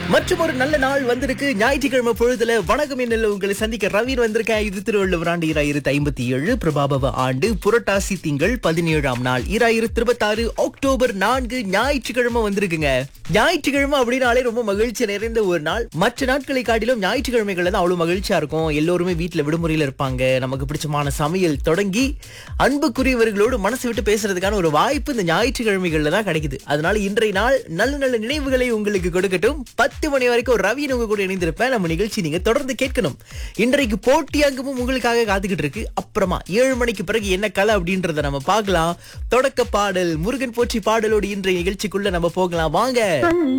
மற்றும் ஒரு நல்ல நாள் வந்திருக்கு ஞாயிற்றுக்கிழமை பொழுதுல வணக்கம் என்னல உங்களை சந்திக்க ரவீன் வந்திருக்கேன் இது திருவள்ளுவர் ஆண்டு இராயிரத்தி ஐம்பத்தி ஏழு பிரபாபவ ஆண்டு புரட்டாசி திங்கள் பதினேழாம் நாள் இராயிரத்தி இருபத்தாறு அக்டோபர் நான்கு ஞாயிற்றுக்கிழமை வந்திருக்குங்க ஞாயிற்றுக்கிழமை அப்படின்னாலே ரொம்ப மகிழ்ச்சி நிறைந்த ஒரு நாள் மற்ற நாட்களை காட்டிலும் ஞாயிற்றுக்கிழமைகள்ல தான் அவ்வளவு மகிழ்ச்சியா இருக்கும் எல்லோருமே வீட்டுல விடுமுறையில இருப்பாங்க நமக்கு பிடிச்சமான சமையல் தொடங்கி அன்புக்குரியவர்களோடு மனசு விட்டு பேசுறதுக்கான ஒரு வாய்ப்பு இந்த ஞாயிற்றுக்கிழமைகள்ல தான் கிடைக்குது அதனால இன்றைய நாள் நல்ல நல்ல நினைவுகளை உங்களுக்கு கொடுக்கட்டும் பத்து மணி வரைக்கும் ரவி உங்க கூட இணைந்திருப்பேன் நம்ம நிகழ்ச்சி நீங்க தொடர்ந்து கேட்கணும் இன்றைக்கு போட்டி அங்கமும் உங்களுக்காக காத்துக்கிட்டு இருக்கு அப்புறமா ஏழு மணிக்கு பிறகு என்ன கலை அப்படின்றத நம்ம பார்க்கலாம் தொடக்க பாடல் முருகன் போற்றி பாடலோடு இன்றைய நிகழ்ச்சிக்குள்ள நம்ம போகலாம் வாங்க